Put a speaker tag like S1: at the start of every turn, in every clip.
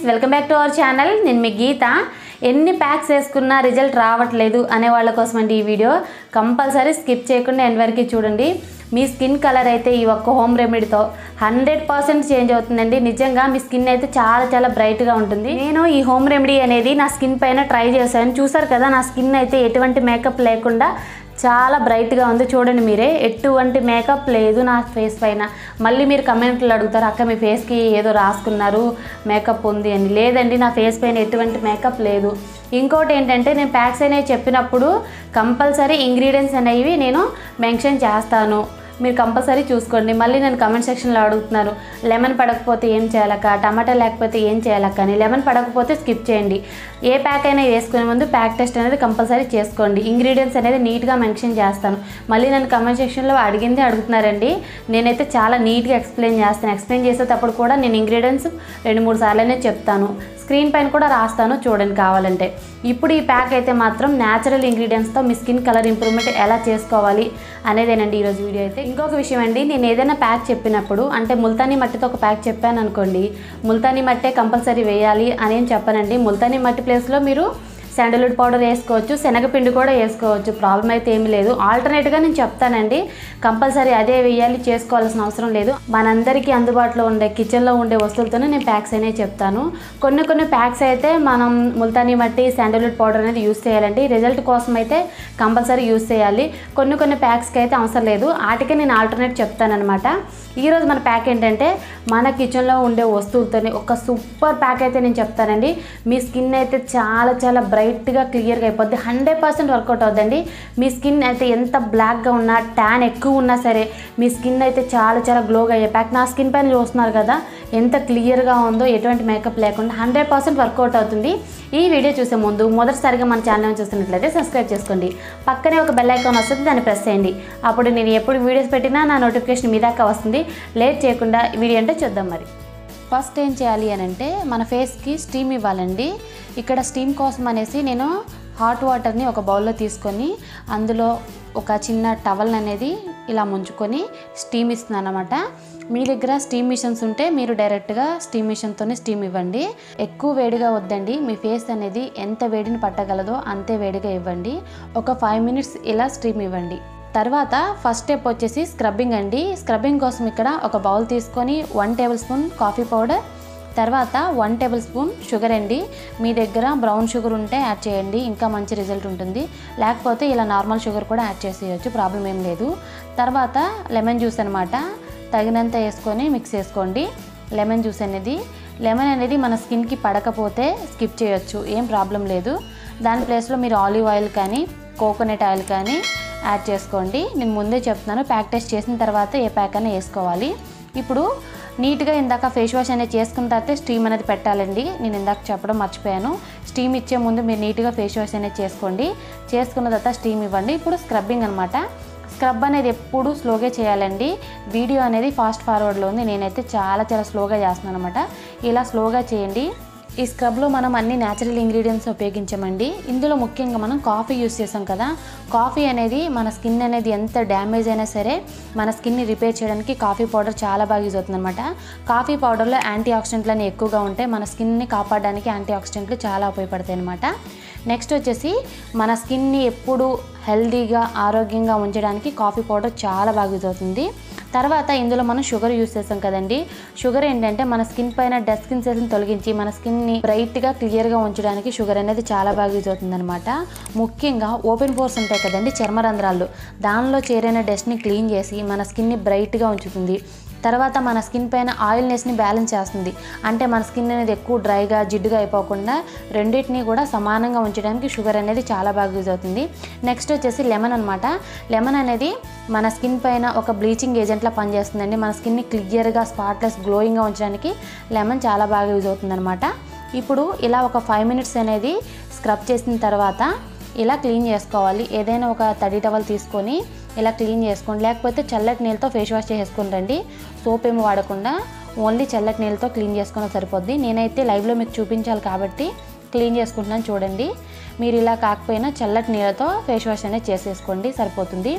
S1: welcome back to our channel నేను మీ గీత ఎన్ని ప్యాక్స్ వేసుకున్నా రిజల్ట్ రావట్లేదు అనే వాళ్ళ కోసం అండి ఈ వీడియో కంపల్సరీ స్కిప్ చేయకుండా ఎండ్ వరకు చూడండి మీ స్కిన్ కలర్ అయితే ఈ ఒక్క హోమ్ రెమెడీతో హండ్రెడ్ పర్సెంట్ చేంజ్ అవుతుందండి నిజంగా మీ స్కిన్ అయితే చాలా చాలా బ్రైట్గా ఉంటుంది నేను ఈ హోమ్ రెమెడీ అనేది నా స్కిన్ పైన ట్రై చేశాను చూసారు కదా నా స్కిన్ అయితే ఎటువంటి మేకప్ లేకుండా చాలా బ్రైట్గా ఉంది చూడండి మీరే ఎటువంటి మేకప్ లేదు నా ఫేస్ పైన మళ్ళీ మీరు కమెంట్లు అడుగుతారు అక్క మీ ఫేస్కి ఏదో రాసుకున్నారు మేకప్ ఉంది అని లేదండి నా ఫేస్ పైన ఎటువంటి మేకప్ లేదు ఇంకోటి ఏంటంటే నేను ప్యాక్స్ అనేవి చెప్పినప్పుడు కంపల్సరీ ఇంగ్రీడియంట్స్ అనేవి నేను మెన్షన్ చేస్తాను మీరు కంపల్సరీ చూసుకోండి మళ్ళీ నేను కమెంట్ సెక్షన్లో అడుగుతున్నారు లెమన్ పడకపోతే ఏం చేయాలక్క టమాటా లేకపోతే ఏం చేయాలక్క అని లెమన్ పడకపోతే స్కిప్ చేయండి ఏ ప్యాక్ అయినా వేసుకునే ముందు ప్యాక్ టెస్ట్ అనేది కంపల్సరీ చేసుకోండి ఇంగ్రీడియంట్స్ అనేది నీట్గా మెన్షన్ చేస్తాను మళ్ళీ నేను కమెంట్ సెక్షన్లో అడిగింది అడుగుతున్నారండి నేనైతే చాలా నీట్గా ఎక్స్ప్లెయిన్ చేస్తాను ఎక్స్ప్లెయిన్ చేసేటప్పుడు కూడా నేను ఇంగ్రీడియంట్స్ రెండు మూడు సార్లనే చెప్తాను స్క్రీన్ పైన కూడా రాస్తాను చూడండి కావాలంటే ఇప్పుడు ఈ ప్యాక్ అయితే మాత్రం న్యాచురల్ ఇంగ్రీడియంట్స్తో మీ స్కిన్ కలర్ ఇంప్రూవ్మెంట్ ఎలా చేసుకోవాలి అనేదేనండి ఈరోజు వీడియో అయితే ఇంకొక విషయం అండి నేను ఏదైనా ప్యాక్ చెప్పినప్పుడు అంటే ముల్తానీ మట్టితో ఒక ప్యాక్ చెప్పాను అనుకోండి ముల్తానీ మట్టే కంపల్సరీ వేయాలి అని ఏం చెప్పనండి ముల్తానీ మట్టి ప్లేస్లో మీరు శాండల్వుడ్ పౌడర్ వేసుకోవచ్చు శనగపిండి కూడా వేసుకోవచ్చు ప్రాబ్లం అయితే ఏమీ లేదు ఆల్టర్నేట్గా నేను చెప్తానండి కంపల్సరీ అదే వేయాలి చేసుకోవాల్సిన అవసరం లేదు మనందరికీ అందుబాటులో ఉండే కిచెన్లో ఉండే వస్తువులతోనే నేను ప్యాక్స్ అనేవి చెప్తాను కొన్ని కొన్ని ప్యాక్స్ అయితే మనం ముల్తానీ మట్టి శాండల్వుడ్ పౌడర్ అనేది యూస్ చేయాలండి రిజల్ట్ కోసం అయితే కంపల్సరీ యూస్ చేయాలి కొన్ని కొన్ని ప్యాక్స్కి అయితే అవసరం లేదు వాటికే నేను ఆల్టర్నేట్ చెప్తానమాట ఈరోజు మన ప్యాక్ ఏంటంటే మన కిచెన్లో ఉండే వస్తువులతోనే ఒక సూపర్ ప్యాక్ అయితే నేను చెప్తానండి మీ స్కిన్ అయితే చాలా చాలా బ్రైట్గా క్లియర్గా అయిపోద్ది హండ్రెడ్ పర్సెంట్ వర్కౌట్ అవుద్దండి మీ స్కిన్ అయితే ఎంత బ్లాక్గా ఉన్నా ట్యాన్ ఎక్కువ ఉన్నా సరే మీ స్కిన్ అయితే చాలా చాలా గ్లోగా అయ్యే ప్యాక్ నా స్కిన్ పైన చూస్తున్నారు కదా ఎంత క్లియర్గా ఉందో ఎటువంటి మేకప్ లేకుండా హండ్రెడ్ పర్సెంట్ వర్కౌట్ అవుతుంది ఈ వీడియో చూసే ముందు మొదటిసారిగా మన ఛానల్ చూస్తున్నట్లయితే సబ్స్క్రైబ్ చేసుకోండి పక్కనే ఒక బెల్ ఐకాన్ వస్తుంది దాన్ని ప్రెస్ చేయండి అప్పుడు నేను ఎప్పుడు వీడియోస్ పెట్టినా నా నోటిఫికేషన్ మీ దాకా వస్తుంది లేట్ చేయకుండా వీడియో అంటే చూద్దాం మరి ఫస్ట్ ఏం చేయాలి అని అంటే మన ఫేస్కి స్టీమ్ ఇవ్వాలండి ఇక్కడ స్టీమ్ కోసం అనేసి నేను హాట్ వాటర్ని ఒక బౌల్లో తీసుకొని అందులో ఒక చిన్న టవల్ అనేది ఇలా ముంచుకొని స్టీమ్ ఇస్తున్నాను అనమాట మీ దగ్గర స్టీమ్ మిషన్స్ ఉంటే మీరు డైరెక్ట్గా స్టీమ్ మిషన్తోనే స్టీమ్ ఇవ్వండి ఎక్కువ వేడిగా వద్దండి మీ ఫేస్ అనేది ఎంత వేడిని పట్టగలదో అంతే వేడిగా ఇవ్వండి ఒక ఫైవ్ మినిట్స్ ఇలా స్టీమ్ ఇవ్వండి తర్వాత ఫస్ట్ స్టెప్ వచ్చేసి స్క్రబ్బింగ్ అండి స్క్రబ్బింగ్ కోసం ఇక్కడ ఒక బౌల్ తీసుకొని one table spoon coffee powder తర్వాత వన్ టేబుల్ స్పూన్ షుగర్ అండి మీ దగ్గర బ్రౌన్ షుగర్ ఉంటే యాడ్ చేయండి ఇంకా మంచి రిజల్ట్ ఉంటుంది లేకపోతే ఇలా నార్మల్ షుగర్ కూడా యాడ్ చేసేయచ్చు ప్రాబ్లం ఏం లేదు తర్వాత లెమన్ జ్యూస్ అనమాట తగినంత వేసుకొని మిక్స్ చేసుకోండి లెమన్ జ్యూస్ అనేది లెమన్ అనేది మన స్కిన్కి పడకపోతే స్కిప్ చేయొచ్చు ఏం ప్రాబ్లం లేదు దాని ప్లేస్లో మీరు ఆలివ్ ఆయిల్ కానీ కోకోనట్ ఆయిల్ కానీ యాడ్ చేసుకోండి నేను ముందే చెప్తున్నాను ప్యాక్ టెస్ట్ చేసిన తర్వాత ఏ ప్యాక్ అయినా వేసుకోవాలి ఇప్పుడు నీట్గా ఇందాక ఫేస్ వాష్ అనేది చేసుకున్న తర్వాత స్టీమ్ అనేది పెట్టాలండి నేను ఇందాక చెప్పడం మర్చిపోయాను స్టీమ్ ఇచ్చే ముందు మీరు నీట్గా ఫేస్ వాష్ అనేది చేసుకోండి చేసుకున్న తర్వాత స్టీమ్ ఇవ్వండి ఇప్పుడు స్క్రబ్బింగ్ అనమాట స్క్రబ్ అనేది ఎప్పుడు స్లోగా చేయాలండి వీడియో అనేది ఫాస్ట్ ఫార్వర్డ్లో ఉంది నేనైతే చాలా చాలా స్లోగా చేస్తున్నాను అనమాట ఇలా స్లోగా చేయండి ఈ స్క్రబ్లో మనం అన్ని న్యాచురల్ ఇంగ్రీడియంట్స్ ఉపయోగించామండి ఇందులో ముఖ్యంగా మనం కాఫీ యూస్ చేసాం కదా కాఫీ అనేది మన స్కిన్ అనేది ఎంత డ్యామేజ్ అయినా సరే మన స్కిన్ని రిపేర్ చేయడానికి కాఫీ పౌడర్ చాలా బాగా యూజ్ అవుతుంది అనమాట కాఫీ పౌడర్లో యాంటీ ఆక్సిడెంట్లు అనేవి ఎక్కువగా ఉంటాయి మన స్కిన్ని కాపాడడానికి యాంటీ ఆక్సిడెంట్లు చాలా ఉపయోగపడతాయి అనమాట నెక్స్ట్ వచ్చేసి మన స్కిన్ని ఎప్పుడు హెల్దీగా ఆరోగ్యంగా ఉంచడానికి కాఫీ పౌడర్ చాలా బాగా యూజ్ అవుతుంది తర్వాత ఇందులో మనం షుగర్ యూస్ చేస్తాం కదండి షుగర్ ఏంటంటే మన స్కిన్ పైన డెడ్ స్కిన్ సెల్స్ని తొలగించి మన స్కిన్ని బ్రైట్గా క్లియర్గా ఉంచడానికి షుగర్ అనేది చాలా బాగా యూజ్ అవుతుంది అనమాట ముఖ్యంగా ఓపెన్ పోర్స్ ఉంటాయి కదండి చర్మరంధ్రాలు దానిలో చేరిన డస్ట్ని క్లీన్ చేసి మన స్కిన్ని బ్రైట్గా ఉంచుతుంది తర్వాత మన స్కిన్ పైన ఆయిల్నెస్ని బ్యాలెన్స్ చేస్తుంది అంటే మన స్కిన్ అనేది ఎక్కువ డ్రైగా జిడ్డుగా అయిపోకుండా రెండింటిని కూడా సమానంగా ఉంచడానికి షుగర్ అనేది చాలా బాగా యూజ్ అవుతుంది నెక్స్ట్ వచ్చేసి లెమన్ అనమాట లెమన్ అనేది మన స్కిన్ పైన ఒక బ్లీచింగ్ ఏజెంట్లా పనిచేస్తుందండి మన స్కిన్ని క్లియర్గా స్పాట్లెస్ గ్లోయింగ్గా ఉంచడానికి లెమన్ చాలా బాగా యూజ్ అవుతుందన్నమాట ఇప్పుడు ఇలా ఒక ఫైవ్ మినిట్స్ అనేది స్క్రబ్ చేసిన తర్వాత ఇలా క్లీన్ చేసుకోవాలి ఏదైనా ఒక తడి టవల్ తీసుకొని ఇలా క్లీన్ చేసుకోండి లేకపోతే చల్లటి నీళ్ళతో ఫేస్ వాష్ చేసుకుని రండి సోప్ ఏమి వాడకుండా ఓన్లీ చల్లటి నీళ్ళతో క్లీన్ చేసుకున్న సరిపోద్ది నేనైతే లైవ్లో మీకు చూపించాలి కాబట్టి క్లీన్ చేసుకుంటున్నాను చూడండి మీరు ఇలా కాకపోయినా చల్లటి నీళ్ళతో ఫేస్ వాష్ అనేది చేసేసుకోండి సరిపోతుంది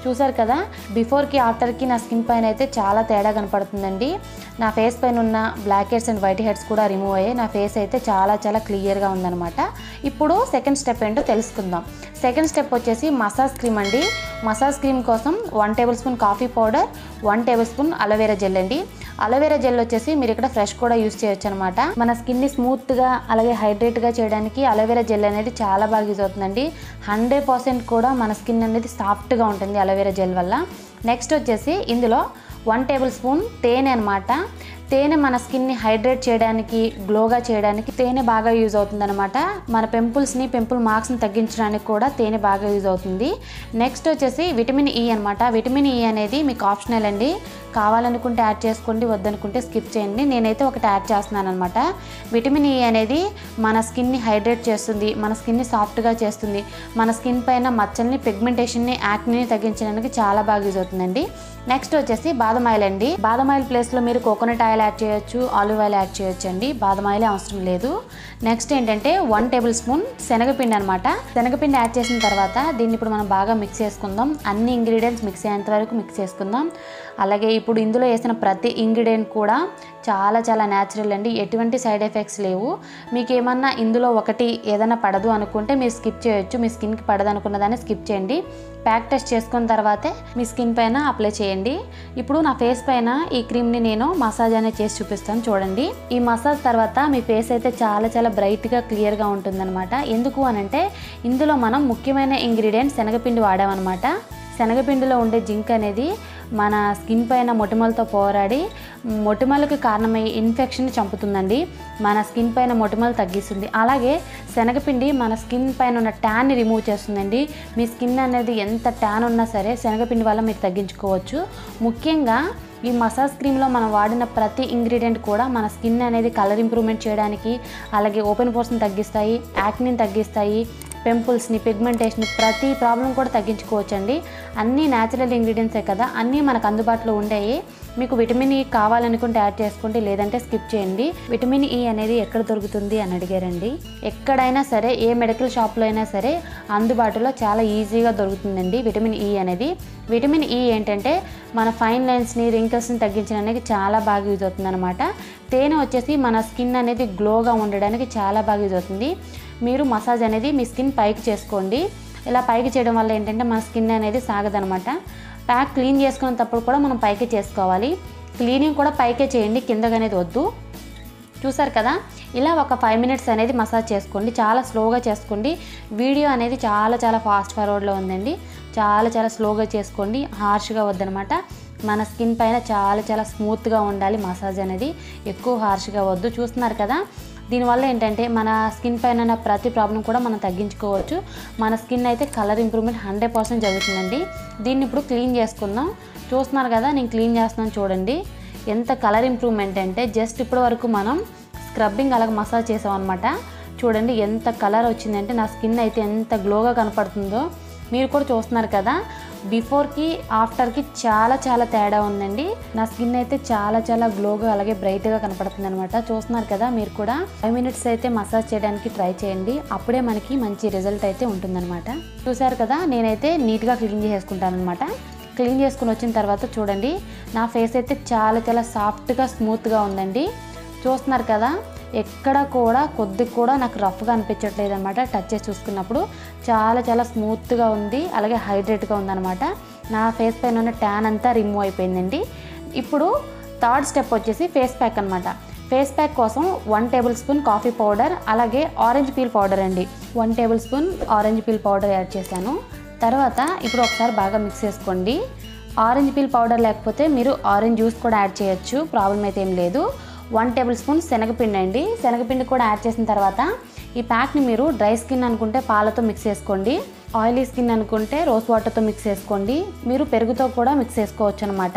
S1: చూసారు కదా బిఫోర్కి ఆఫ్టర్కి నా స్కిన్ పైన అయితే చాలా తేడా కనపడుతుందండి నా ఫేస్ పైన ఉన్న blackheads and whiteheads కూడా రిమూవ్ అయ్యాయి నా ఫేస్ అయితే చాలా చాలా క్లియర్గా ఉందన్నమాట ఇప్పుడు సెకండ్ స్టెప్ ఏంటో తెలుసుకుందాం సెకండ్ స్టెప్ వచ్చేసి మసాజ్ క్రీమ్ అండి మసాజ్ క్రీమ్ కోసం one table spoon coffee powder one table spoon aloe vera gel అండి అలోవెరా జెల్ వచ్చేసి మీరు ఇక్కడ ఫ్రెష్ కూడా యూస్ చేయొచ్చు అనమాట మన స్కిన్ని స్మూత్గా అలాగే హైడ్రేట్గా చేయడానికి అలోవెరా జెల్ అనేది చాలా బాగా యూజ్ అవుతుందండి హండ్రెడ్ పర్సెంట్ కూడా మన స్కిన్ అనేది సాఫ్ట్గా ఉంటుంది అలోవెరా జెల్ వల్ల నెక్స్ట్ వచ్చేసి ఇందులో వన్ టేబుల్ స్పూన్ తేనె అనమాట తేనె మన స్కిన్ని హైడ్రేట్ చేయడానికి గ్లోగా చేయడానికి తేనె బాగా యూజ్ అవుతుంది అనమాట మన పింపుల్స్ని పింపుల్ మార్క్స్ని తగ్గించడానికి కూడా తేనె బాగా యూజ్ అవుతుంది నెక్స్ట్ వచ్చేసి విటమిన్ ఈ అనమాట విటమిన్ ఈ అనేది మీకు ఆప్షనల్ అండి కావాలనుకుంటే యాడ్ చేసుకోండి వద్దనుకుంటే స్కిప్ చేయండి నేనైతే ఒకటి యాడ్ చేస్తున్నాను అనమాట విటమిన్ ఈ అనేది మన స్కిన్ని హైడ్రేట్ చేస్తుంది మన స్కిన్ని సాఫ్ట్గా చేస్తుంది మన స్కిన్ పైన మచ్చల్ని పిగ్మెంటేషన్ని యాక్ని తగ్గించడానికి చాలా బాగా యూజ్ అవుతుందండి నెక్స్ట్ వచ్చేసి బాదం ఆయిల్ అండి బాదం ఆయిల్ ప్లేస్లో మీరు కోకోనట్ ఆయిల్ యాడ్ చేయొచ్చు ఆలివ్ ఆయిల్ యాడ్ చేయొచ్చు అండి బాదం ఆయిల్ అవసరం లేదు నెక్స్ట్ ఏంటంటే వన్ టేబుల్ స్పూన్ శనగపిండి అనమాట శనగపిండి యాడ్ చేసిన తర్వాత దీన్ని ఇప్పుడు మనం బాగా మిక్స్ చేసుకుందాం అన్ని ఇంగ్రీడియంట్స్ మిక్స్ అయ్యేంత వరకు మిక్స్ చేసుకుందాం అలాగే ఇప్పుడు ఇందులో వేసిన ప్రతి ఇంగ్రీడియంట్ కూడా చాలా చాలా న్యాచురల్ అండి ఎటువంటి సైడ్ ఎఫెక్ట్స్ లేవు మీకు ఏమన్నా ఇందులో ఒకటి ఏదైనా పడదు అనుకుంటే మీరు స్కిప్ చేయొచ్చు మీ స్కిన్కి పడదు అనుకున్న దాన్ని స్కిప్ చేయండి ప్యాక్ టెస్ట్ చేసుకున్న తర్వాతే మీ స్కిన్ పైన అప్లై చేయండి ఇప్పుడు నా ఫేస్ పైన ఈ క్రీమ్ని నేను మసాజ్ అనేది చేసి చూపిస్తాను చూడండి ఈ మసాజ్ తర్వాత మీ ఫేస్ అయితే చాలా చాలా బ్రైట్గా క్లియర్గా ఉంటుందన్నమాట ఎందుకు అనంటే ఇందులో మనం ముఖ్యమైన ఇంగ్రీడియంట్ శనగపిండి వాడామన్నమాట శనగపిండిలో ఉండే జింక్ అనేది మన స్కిన్ పైన మొటిమలతో పోరాడి మొటిమలకు కారణమయ్యే ఇన్ఫెక్షన్ చంపుతుందండి మన స్కిన్ పైన మొటిమలు తగ్గిస్తుంది అలాగే శనగపిండి మన స్కిన్ పైన ఉన్న ట్యాన్ని రిమూవ్ చేస్తుందండి మీ స్కిన్ అనేది ఎంత ట్యాన్ ఉన్నా సరే శనగపిండి వల్ల మీరు తగ్గించుకోవచ్చు ముఖ్యంగా ఈ మసాజ్ క్రీమ్లో మనం వాడిన ప్రతి ఇంగ్రీడియంట్ కూడా మన స్కిన్ అనేది కలర్ ఇంప్రూవ్మెంట్ చేయడానికి అలాగే ఓపెన్ పోర్స్ని తగ్గిస్తాయి యాక్నిని తగ్గిస్తాయి పింపుల్స్ని పిగ్మెంటేషన్ ప్రతి ప్రాబ్లం కూడా తగ్గించుకోవచ్చండి అన్నీ న్యాచురల్ ఇంగ్రీడియంట్సే కదా అన్నీ మనకు అందుబాటులో ఉండేవి మీకు విటమిన్ ఈ కావాలనుకుంటే యాడ్ చేసుకోండి లేదంటే స్కిప్ చేయండి విటమిన్ ఈ అనేది ఎక్కడ దొరుకుతుంది అని అడిగారండి ఎక్కడైనా సరే ఏ మెడికల్ షాప్లో అయినా సరే అందుబాటులో చాలా ఈజీగా దొరుకుతుందండి విటమిన్ ఈ అనేది విటమిన్ ఈ ఏంటంటే మన ఫైన్ లైన్స్ని రింకిల్స్ని తగ్గించడానికి చాలా బాగా యూజ్ అవుతుంది అనమాట తేనె వచ్చేసి మన స్కిన్ అనేది గ్లోగా ఉండడానికి చాలా బాగా యూజ్ అవుతుంది మీరు మసాజ్ అనేది మీ స్కిన్ పైకి చేసుకోండి ఇలా పైకి చేయడం వల్ల ఏంటంటే మన స్కిన్ అనేది సాగదనమాట ప్యాక్ క్లీన్ చేసుకునేటప్పుడు కూడా మనం పైకే చేసుకోవాలి క్లీనింగ్ కూడా పైకే చేయండి కిందకి అనేది వద్దు చూసారు కదా ఇలా ఒక ఫైవ్ మినిట్స్ అనేది మసాజ్ చేసుకోండి చాలా స్లోగా చేసుకోండి వీడియో అనేది చాలా చాలా ఫాస్ట్ ఫార్వర్డ్లో ఉందండి చాలా చాలా స్లోగా చేసుకోండి హార్ష్గా వద్దనమాట మన స్కిన్ పైన చాలా చాలా స్మూత్గా ఉండాలి మసాజ్ అనేది ఎక్కువ హార్ష్గా వద్దు చూస్తున్నారు కదా దీనివల్ల ఏంటంటే మన స్కిన్ పైన ఉన్న ప్రతి ప్రాబ్లం కూడా మనం తగ్గించుకోవచ్చు మన స్కిన్ అయితే కలర్ ఇంప్రూవ్మెంట్ హండ్రెడ్ పర్సెంట్ జరుగుతుందండి దీన్ని ఇప్పుడు క్లీన్ చేసుకుందాం చూస్తున్నారు కదా నేను క్లీన్ చేస్తున్నాను చూడండి ఎంత కలర్ ఇంప్రూవ్మెంట్ అంటే జస్ట్ ఇప్పటి వరకు మనం స్క్రబ్బింగ్ అలాగ మసాజ్ చేసాం అనమాట చూడండి ఎంత కలర్ వచ్చిందంటే నా స్కిన్ అయితే ఎంత గ్లోగా కనపడుతుందో మీరు కూడా చూస్తున్నారు కదా బిఫోర్కి ఆఫ్టర్కి చాలా చాలా తేడా ఉందండి నా స్కిన్ అయితే చాలా చాలా గ్లోగా అలాగే బ్రైట్గా కనపడుతుంది అనమాట చూస్తున్నారు కదా మీరు కూడా ఫైవ్ మినిట్స్ అయితే మసాజ్ చేయడానికి ట్రై చేయండి అప్పుడే మనకి మంచి రిజల్ట్ అయితే ఉంటుందన్నమాట చూసారు కదా నేనైతే నీట్గా క్లీన్ చేసుకుంటాను అనమాట క్లీన్ చేసుకుని వచ్చిన తర్వాత చూడండి నా ఫేస్ అయితే చాలా చాలా సాఫ్ట్గా స్మూత్గా ఉందండి చూస్తున్నారు కదా ఎక్కడ కూడా కొద్దిగా కూడా నాకు రఫ్గా అనిపించట్లేదు అనమాట టచ్ చేసి చూసుకున్నప్పుడు చాలా చాలా స్మూత్గా ఉంది అలాగే హైడ్రేట్గా ఉందన్నమాట నా ఫేస్ పైన ఉన్న ట్యాన్ అంతా రిమూవ్ అయిపోయిందండి ఇప్పుడు థర్డ్ స్టెప్ వచ్చేసి ఫేస్ ప్యాక్ అనమాట ఫేస్ ప్యాక్ కోసం one table spoon coffee powder అలాగే ఆరెంజ్ పీల్ పౌడర్ అండి one table spoon orange peel powder add చేశాను తర్వాత ఇప్పుడు ఒకసారి బాగా మిక్స్ చేసుకోండి ఆరెంజ్ పీల్ పౌడర్ లేకపోతే మీరు ఆరెంజ్ జ్యూస్ కూడా యాడ్ చేయొచ్చు ప్రాబ్లం అయితే ఏం లేదు వన్ టేబుల్ స్పూన్ శనగపిండి అండి శనగపిండి కూడా యాడ్ చేసిన తర్వాత ఈ ప్యాక్ని మీరు డ్రై స్కిన్ అనుకుంటే పాలతో మిక్స్ చేసుకోండి ఆయిలీ స్కిన్ అనుకుంటే రోజ్ వాటర్తో మిక్స్ చేసుకోండి మీరు పెరుగుతో కూడా మిక్స్ చేసుకోవచ్చు అనమాట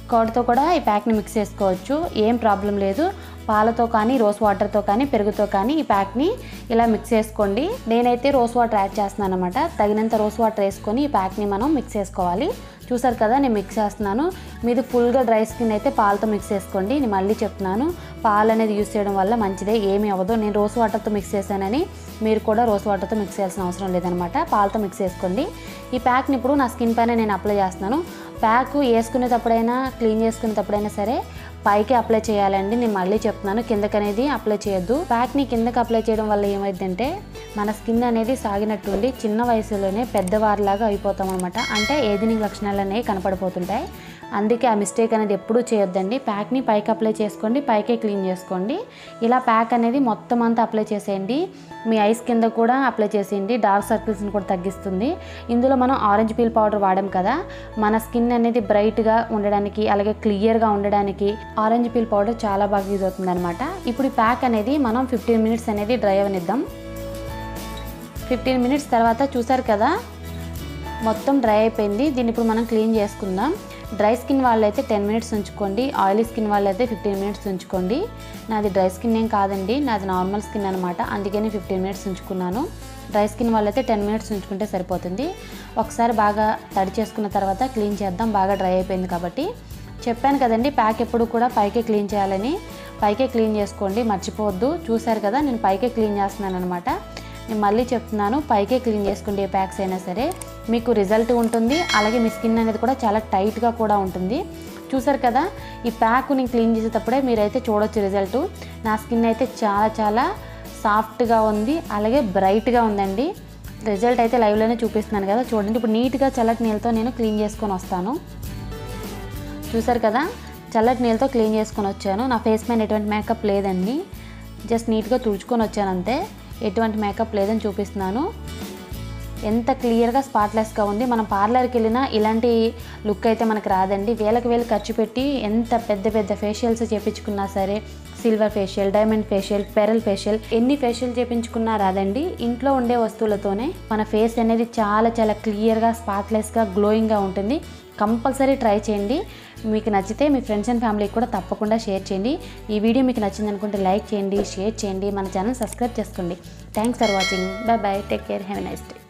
S1: కర్డ్తో కూడా ఈ ప్యాక్ని మిక్స్ చేసుకోవచ్చు ఏం ప్రాబ్లం లేదు పాలతో కానీ రోస్ వాటర్తో కానీ పెరుగుతో కానీ ఈ ప్యాక్ని ఇలా మిక్స్ చేసుకోండి నేనైతే రోస్ వాటర్ యాడ్ చేస్తున్నాను అనమాట తగినంత రోస్ వాటర్ వేసుకొని ఈ ప్యాక్ని మనం మిక్స్ చేసుకోవాలి చూసారు కదా నేను మిక్స్ చేస్తున్నాను మీది ఫుల్గా డ్రై స్కిన్ అయితే పాలతో మిక్స్ చేసుకోండి నేను మళ్ళీ చెప్తున్నాను పాలు అనేది యూస్ చేయడం వల్ల మంచిదే ఏమీ అవ్వదు నేను రోస్ వాటర్తో మిక్స్ చేశానని మీరు కూడా రోస్ వాటర్తో మిక్స్ చేయాల్సిన అవసరం లేదనమాట పాలతో మిక్స్ చేసుకోండి ఈ ప్యాక్ని ఇప్పుడు నా స్కిన్ పైన నేను అప్లై చేస్తున్నాను ప్యాక్ వేసుకునేటప్పుడైనా క్లీన్ చేసుకునేటప్పుడైనా సరే పైకి అప్లై చేయాలండి నేను మళ్ళీ చెప్తున్నాను కిందకి అనేది అప్లై చేయొద్దు ప్యాక్ని కిందకి అప్లై చేయడం వల్ల ఏమైందంటే మన స్కిన్ అనేది సాగినట్టుండి చిన్న వయసులోనే పెద్దవారిలాగా అయిపోతాం అనమాట అంటే ఏదినింగ్ లక్షణాలు అనేవి కనపడిపోతుంటాయి అందుకే ఆ మిస్టేక్ అనేది ఎప్పుడూ చేయొద్దండి ప్యాక్ని పైకి అప్లై చేసుకోండి పైకే క్లీన్ చేసుకోండి ఇలా ప్యాక్ అనేది మొత్తం అంతా అప్లై చేసేయండి మీ ఐస్ కింద కూడా అప్లై చేసేయండి డార్క్ సర్కిల్స్ని కూడా తగ్గిస్తుంది ఇందులో మనం ఆరెంజ్ పీల్ పౌడర్ వాడాం కదా మన స్కిన్ అనేది బ్రైట్గా ఉండడానికి అలాగే క్లియర్గా ఉండడానికి ఆరెంజ్ పీల్ పౌడర్ చాలా బాగా యూజ్ అవుతుంది అనమాట ఇప్పుడు ఈ ప్యాక్ అనేది మనం ఫిఫ్టీన్ మినిట్స్ అనేది డ్రై అవనిద్దాం ఫిఫ్టీన్ మినిట్స్ తర్వాత చూసారు కదా మొత్తం డ్రై అయిపోయింది దీన్ని ఇప్పుడు మనం క్లీన్ చేసుకుందాం డ్రై స్కిన్ వాళ్ళైతే టెన్ మినిట్స్ ఉంచుకోండి ఆయిలీ స్కిన్ వాళ్ళైతే ఫిఫ్టీన్ మినిట్స్ ఉంచుకోండి నాది డ్రై స్కిన్ ఏం కాదండి నాది నార్మల్ స్కిన్ అనమాట అందుకని ఫిఫ్టీన్ మినిట్స్ ఉంచుకున్నాను డ్రై స్కిన్ వాళ్ళైతే టెన్ మినిట్స్ ఉంచుకుంటే సరిపోతుంది ఒకసారి బాగా తడి చేసుకున్న తర్వాత క్లీన్ చేద్దాం బాగా డ్రై అయిపోయింది కాబట్టి చెప్పాను కదండి ప్యాక్ ఎప్పుడు కూడా పైకే క్లీన్ చేయాలని పైకే క్లీన్ చేసుకోండి మర్చిపోవద్దు చూసారు కదా నేను పైకే క్లీన్ చేస్తున్నాను అనమాట నేను మళ్ళీ చెప్తున్నాను పైకే క్లీన్ చేసుకోండి ఏ ప్యాక్స్ అయినా సరే మీకు రిజల్ట్ ఉంటుంది అలాగే మీ స్కిన్ అనేది కూడా చాలా టైట్గా కూడా ఉంటుంది చూసారు కదా ఈ ప్యాక్ నేను క్లీన్ చేసేటప్పుడే మీరైతే చూడొచ్చు రిజల్ట్ నా స్కిన్ అయితే చాలా చాలా సాఫ్ట్గా ఉంది అలాగే బ్రైట్గా ఉందండి రిజల్ట్ అయితే లైవ్లోనే చూపిస్తున్నాను కదా చూడండి ఇప్పుడు నీట్గా చల్లటి నీళ్ళతో నేను క్లీన్ చేసుకొని వస్తాను చూసారు కదా చల్లటి నీళ్ళతో క్లీన్ చేసుకొని వచ్చాను నా ఫేస్ పైన ఎటువంటి మేకప్ లేదండి జస్ట్ నీట్గా తుడుచుకొని వచ్చాను అంతే ఎటువంటి మేకప్ లేదని చూపిస్తున్నాను ఎంత క్లియర్గా స్పాట్లెస్గా ఉంది మనం పార్లర్కి వెళ్ళినా ఇలాంటి లుక్ అయితే మనకు రాదండి వేలకు వేలు ఖర్చు పెట్టి ఎంత పెద్ద పెద్ద ఫేషియల్స్ చేపించుకున్నా సరే silver facial diamond facial pearl facial ఎన్ని ఫేషియల్ చేపించుకున్నా రాదండి ఇంట్లో ఉండే వస్తువులతోనే మన ఫేస్ అనేది చాలా చాలా క్లియర్గా స్పాట్లెస్గా గ్లోయింగ్గా ఉంటుంది కంపల్సరీ ట్రై చేయండి మీకు నచ్చితే మీ ఫ్రెండ్స్ అండ్ ఫ్యామిలీకి కూడా తప్పకుండా షేర్ చేయండి ఈ వీడియో మీకు నచ్చింది అనుకుంటే లైక్ చేయండి షేర్ చేయండి మన ఛానల్ సబ్స్క్రైబ్ చేసుకోండి thanks for watching bye bye take care have nice day